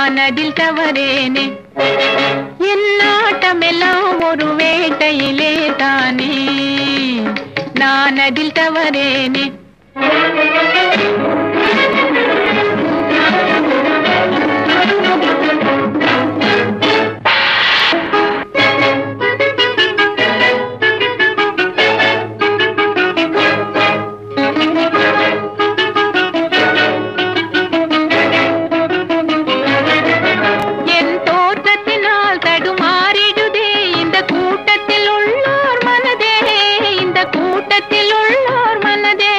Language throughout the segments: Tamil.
நான் அதில் தவறேனே என் நாட்டமெல்லாம் ஒரு வேட்டையிலே தானே நான் அதில் தவறேனே என் தோற்றத்தினால் தடுமாறிடுதே இந்த கூட்டத்தில் உள்ளோர் மனதே இந்த கூட்டத்தில் உள்ளோர் மனதே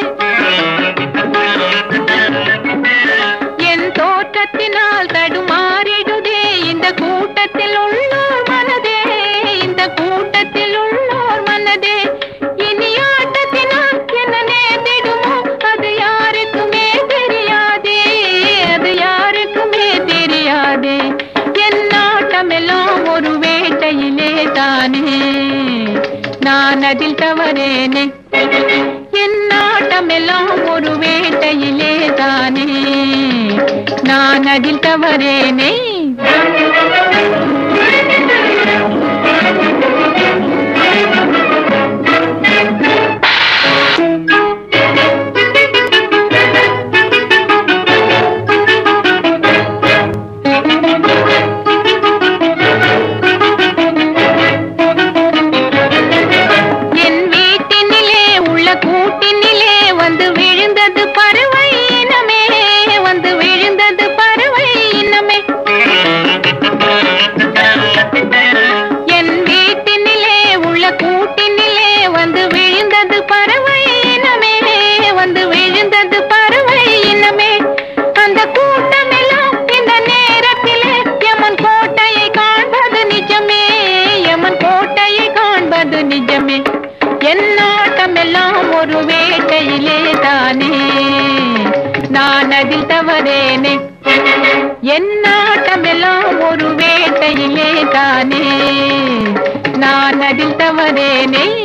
என் தோற்றத்தினால் தடுமாறிடுதே இந்த கூட்டத்தில் உள்ளோர் மனதே இந்த கூட்டத்தில் உள்ளோர் மனதே இனி ஆட்டத்தினால் என்ன நேர்ந்திடுமோ அது யாருக்குமே தெரியாதே அது யாருக்குமே தெரியாதே என் நாட்டமெல்லாம் ஒரு வேட்டையிலே தானே நான் அதில் தவறேனே என் நாட்டமெல்லாம் ஒரு வேட்டையிலே தானே நான் அதில் தவறேனே என் வீட்டினிலே உள்ள கூட்டினிலே வந்து விழுந்தது பறவை இனமே வந்து விழுந்தது பறவை இனமே என் வீட்டினிலே உள்ள கூட்டினிலே வந்து விழுந்தது பறவை இனமே வந்து விழுந்தது பறவை இனமே அந்த கூட்டமெல்லாம் இந்த நேரத்திலே யமன் கோட்டையை காண்பது நிஜமே யமன் கோட்டையை காண்பது நிஜமே என் நாட்டமெல்லாம் ஒரு வேட்டையிலே தானே நான் அதில் தவறேனே என் நாட்டமெல்லாம் ஒரு வேட்டையிலே தானே நான் அதில் தவறேனே